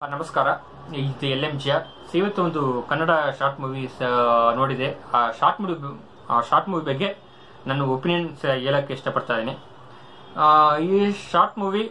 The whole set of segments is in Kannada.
ಆ, ನಮಸ್ಕಾರ ಇದು ಎಲ್ ಎಂ ಜಿ ಆರ್ ಇವತ್ತು ಒಂದು ಕನ್ನಡ ಶಾರ್ಟ್ ಮೂವೀಸ್ ನೋಡಿದೆ ಆ ಶಾರ್ಟ್ ಮೂವಿ ಆ ಶಾರ್ಟ್ ಮೂವಿ ಬಗ್ಗೆ ನನ್ನ ಒಪಿನಿಯನ್ಸ್ ಹೇಳಕ್ಕೆ ಇಷ್ಟಪಡ್ತಾ ಇದ್ದೀನಿ ಆ, ಈ ಶಾರ್ಟ್ ಮೂವಿ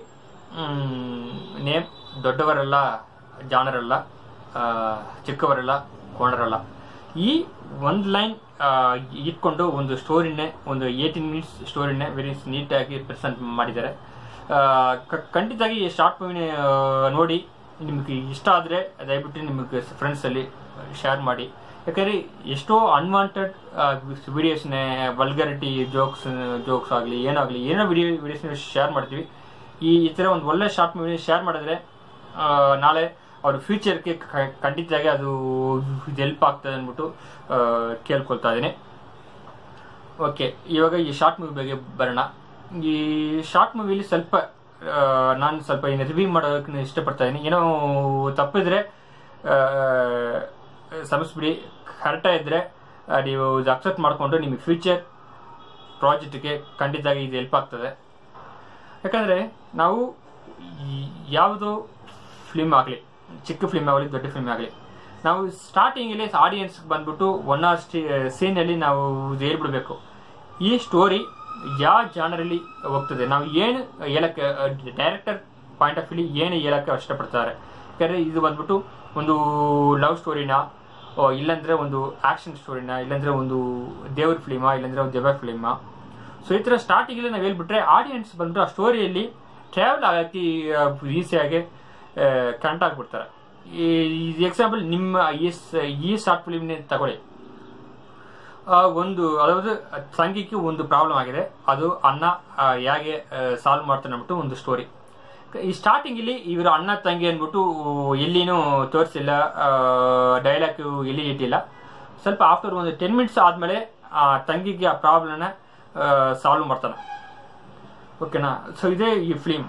ನೇಮ್ ದೊಡ್ಡವರಲ್ಲ ಜಾಣರಲ್ಲ ಆ, ಚಿಕ್ಕವರಲ್ಲ ಕೋಣರಲ್ಲ ಈ ಒಂದು ಲೈನ್ ಇಟ್ಕೊಂಡು ಒಂದು ಸ್ಟೋರಿನೇ ಒಂದು ಏಯ್ಟೀನ್ ಮಿನಿಟ್ಸ್ ಸ್ಟೋರಿನೇ ವೆರಿ ನೀಟಾಗಿ ಪ್ರೆಸೆಂಟ್ ಮಾಡಿದ್ದಾರೆ ಆ, ಕ- ಖಂಡಿತವಾಗಿ ಈ ಶಾರ್ಟ್ ಮೂವಿನ ನೋಡಿ ನಿಮಗೆ ಇಷ್ಟ ಆದರೆ ದಯವಿಟ್ಟು ನಿಮಗೆ ಫ್ರೆಂಡ್ಸಲ್ಲಿ ಶೇರ್ ಮಾಡಿ ಯಾಕಂದರೆ ಎಷ್ಟೋ ಅನ್ವಾಂಟೆಡ್ ವಿಡಿಯೋಸ್ನೇ ವಲ್ಗರಿಟಿ ಜೋಕ್ಸ್ ಜೋಕ್ಸ್ ಆಗಲಿ ಏನಾಗಲಿ ಏನೋ ವಿಡಿಯೋ ವಿಡಿಯೋಸ್ನ ಶೇರ್ ಮಾಡ್ತೀವಿ ಈ ಈ ಥರ ಒಂದು ಒಳ್ಳೆ ಶಾರ್ಟ್ ಮೂವಿ ಶೇರ್ ಮಾಡಿದ್ರೆ ಆ, ನಾಳೆ ಅವ್ರ ಫ್ಯೂಚರ್ಗೆ ಖಂಡಿತವಾಗಿ ಅದು ಹೆಲ್ಪ್ ಆಗ್ತದೆ ಅಂದ್ಬಿಟ್ಟು ಆ, ಕೇಳ್ಕೊಳ್ತಾ ಇದ್ದೀನಿ ಓಕೆ ಇವಾಗ ಈ ಶಾರ್ಟ್ ಮೂವಿ ಬಗ್ಗೆ ಬರೋಣ ಈ ಶಾರ್ಟ್ ಮೂವಿಲಿ ಸ್ವಲ್ಪ ನಾನು ಸ್ವಲ್ಪ ಏನು ರಿವ್ಯೂ ಮಾಡೋದಕ್ಕೆ ಇಷ್ಟಪಡ್ತಾ ಇದ್ದೀನಿ ಏನೋ ತಪ್ಪಿದ್ರೆ ಆ, ಕ್ಷಮಿಸ್ಬಿಡಿ ಕರೆಕ್ಟಾಗಿ ಇದ್ದರೆ ನೀವು ಇದು ಅಕ್ಸೆಪ್ಟ್ ಮಾಡಿಕೊಂಡು ನಿಮಗೆ ಫ್ಯೂಚರ್ ಪ್ರಾಜೆಕ್ಟ್ಗೆ ಖಂಡಿತವಾಗಿ ಇದು ಹೆಲ್ಪ್ ಆಗ್ತದೆ ಯಾಕಂದರೆ ನಾವು ಈ- ಯಾವುದೋ ಫಿಲ್ಮ್ ಆಗಲಿ ಚಿಕ್ಕ ಫಿಲ್ಮ್ ಆಗಲಿ ದೊಡ್ಡ ಫಿಲ್ಮ್ ಆಗಲಿ ನಾವು ಸ್ಟಾರ್ಟಿಂಗಲ್ಲಿ ಆಡಿಯನ್ಸ್ಗೆ ಬಂದ್ಬಿಟ್ಟು ಒನ್ ಆರ್ ಸೀನಲ್ಲಿ ನಾವು ಇದು ಹೇಳ್ಬಿಡ್ಬೇಕು ಈ ಸ್ಟೋರಿ ಯಾವ ಜಾನರಲ್ಲಿ ಹೋಗ್ತದೆ ನಾವು ಏನು ಹೇಳಕ್ಕೆ ಡೈರೆಕ್ಟರ್ ಪಾಯಿಂಟ್ ಆಫ್ ವ್ಯೂ ಏನು ಹೇಳಕ್ಕೆ ಇಷ್ಟಪಡ್ತಾರೆ ಯಾಕಂದರೆ ಇದು ಬಂದ್ಬಿಟ್ಟು ಒಂದು ಲವ್ ಸ್ಟೋರಿನ ಇಲ್ಲಾಂದ್ರೆ ಒಂದು ಆಕ್ಷನ್ ಸ್ಟೋರಿನ ಇಲ್ಲಾಂದ್ರೆ ಒಂದು ದೇವ್ರ ಫಿಲಿಮಾ ಇಲ್ಲಾಂದ್ರೆ ಒಂದು ದೆವ್ವ ಫಿಲಿಮಾ ಸೊ ಈ ಥರ ಸ್ಟಾರ್ಟಿಂಗಲ್ಲಿ ನಾವು ಹೇಳ್ಬಿಟ್ರೆ ಆಡಿಯನ್ಸ್ ಬಂದು ಆ ಸ್ಟೋರಿಯಲ್ಲಿ ಟ್ರಾವೆಲ್ ಆಗಕ್ಕೆ ಈಸಿಯಾಗಿ ಕನೆಕ್ಟ್ ಆಗಿಬಿಡ್ತಾರೆ ಈ ಎಕ್ಸಾಂಪಲ್ ನಿಮ್ಮ ಈ ಸ- ಈ ಶಾರ್ಟ್ ಫಿಲಿಮ್ನೇ ತಗೊಳ್ಳಿ ಆ, ಒಂದು ಅதாவது ತಂಗಿಗೆ ಒಂದು ಪ್ರಾಬ್ಲಮ್ ಆಗಿದೆ ಅದು ಅಣ್ಣ ಆ, ಹೇಗೆ ಸಾಲ್ವ್ ಮಾಡ್ತಾನೆ ಅಂದ್ಬಿಟ್ಟು ಒಂದು ಸ್ಟೋರಿ ಈ ಸ್ಟಾರ್ಟಿಂಗ್ ಇಲ್ಲಿ ಇವರು ಅಣ್ಣ ತಂಗಿ ಅಂದ್ಬಿಟ್ಟು ಎಲ್ಲಿನೂ ತೋರಿಸಿಲ್ಲ ಡೈಲಾಗ್ ಎಲ್ಲಿ ಇಟ್ಟಿಲ್ಲ ಸ್ವಲ್ಪ ಆಫ್ಟರ್ ಒಂದು ಟೆನ್ ಮಿನಿಟ್ಸ್ ಆದ್ಮೇಲೆ ಆ ತಂಗಿಗೆ ಆ ಪ್ರಾಬ್ಲಮ್ನ ಸಾಲ್ವ್ ಮಾಡ್ತಾನೆ ಓಕೆನಾ ಸೊ ಇದೇ ಈ ಫಿಲಿಮ್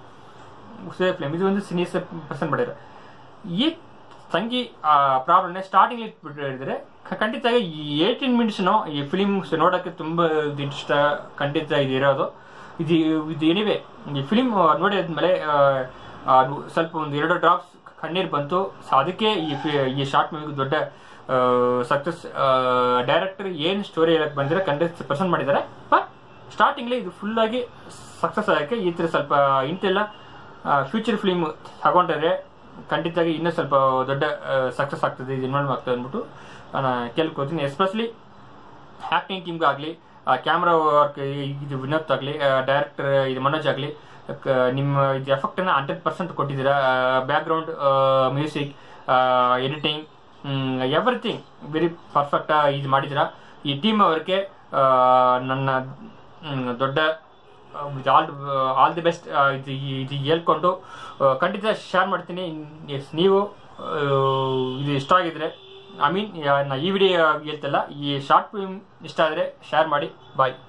ಇದೇ ಫಿಲಿಮ್ ಇದು ಒಂದು ಸಿನೀಸ್ ಪರ್ಸನ್ ಮಾಡಿದ್ರೆ ಈ ತಂಗಿ ಪ್ರಾಬ್ಲಮ್ನ ಸ್ಟಾರ್ಟಿಂಗ್ ಇಟ್ಬಿಟ್ಟು ಹೇಳಿದ್ರೆ ಖಂಡಿತ ಈ ಏಯ್ಟೀನ್ ಮಿನಿಟ್ಸ್ನು ಈ ಫಿಲಿಮ್ಸ್ ನೋಡೋಕ್ಕೆ ತುಂಬ ಇಷ್ಟ ಖಂಡಿತ ಇದು ಇರೋದು ಇದು ಇದು ಏನಿವೆ ಈ ಫಿಲಿಮ್ ನೋಡಿದ್ಮೇಲೆ ಆ, ಆ, ಸ್ವಲ್ಪ ಒಂದು ಎರಡು ಡ್ರಾಪ್ಸ್ ಕಣ್ಣೀರು ಬಂತು ಸೊ ಅದಕ್ಕೆ ಈ ಫಿ- ಈ ಶಾರ್ಟ್ ಮೂವಿಗೆ ದೊಡ್ಡ ಸಕ್ಸಸ್ ಡೈರೆಕ್ಟರ್ ಏನು ಸ್ಟೋರಿ ಹೇಳಕ್ ಬಂದಿರೋ ಖಂಡಿತ ಪ್ರೆಸೆಂಟ್ ಮಾಡಿದ್ದಾರೆ ಬಟ್ ಸ್ಟಾರ್ಟಿಂಗ್ಲೇ ಇದು ಫುಲ್ ಆಗಿ ಸಕ್ಸಸ್ ಆಗೋಕ್ಕೆ ಈ ಥರ ಸ್ವಲ್ಪ ಇಂತೆಲ್ಲ ಫ್ಯೂಚರ್ ಫಿಲಿಮ್ ತಗೊಂಡ್ರೆ ಖಂಡಿತವಾಗಿ ಇನ್ನೂ ಸ್ವಲ್ಪ ದೊಡ್ಡ ಸಕ್ಸಸ್ ಆಗ್ತದೆ ಇದು ಇನ್ವಾಲ್ವ್ ಆಗ್ತದೆ ಅಂದ್ಬಿಟ್ಟು ನಾನು ಕೇಳ್ಕೊತೀನಿ ಎಸ್ಪೆಷಲಿ ಆ್ಯಕ್ಟಿಂಗ್ ಟೀಮ್ಗಾಗಲಿ ಕ್ಯಾಮ್ರಾ ವರ್ಕ್ ಇದು ವಿನೋದ್ ಆಗಲಿ ಡೈರೆಕ್ಟರ್ ಇದು ಮನೋಜ್ ಆಗಲಿ ನಿಮ್ಮ ಇದು ಎಫೆಕ್ಟನ್ನು ಹಂಡ್ರೆಡ್ ಪರ್ಸೆಂಟ್ ಕೊಟ್ಟಿದ್ದೀರಾ background music editing everything very perfect ಇದು ಮಾಡಿದ್ದೀರಾ ಈ ಟೀಮ್ ಅವರಿಗೆ ನನ್ನ ಮ್, ದೊಡ್ಡ ಆಲ್ ಆಲ್ ದಿ ಬೆಸ್ಟ್ ಇದು ಇದು ಹೇಳ್ಕೊಂಡು ಆ, ಖಂಡಿತ ಶೇರ್ ಮಾಡ್ತೀನಿ ಎಸ್ ನೀವು ಆ, ಇದು ಇಷ್ಟ ಆಗಿದ್ರೆ ಐ ಮೀನ್ ನಾ ಈ ವಿಡಿಯೋ ಹೇಳ್ತಲ್ಲ ಈ ಶಾರ್ಟ್ ಫಿಲ್ಮ್ ಇಷ್ಟ ಆದರೆ ಶೇರ್ ಮಾಡಿ ಬಾಯ್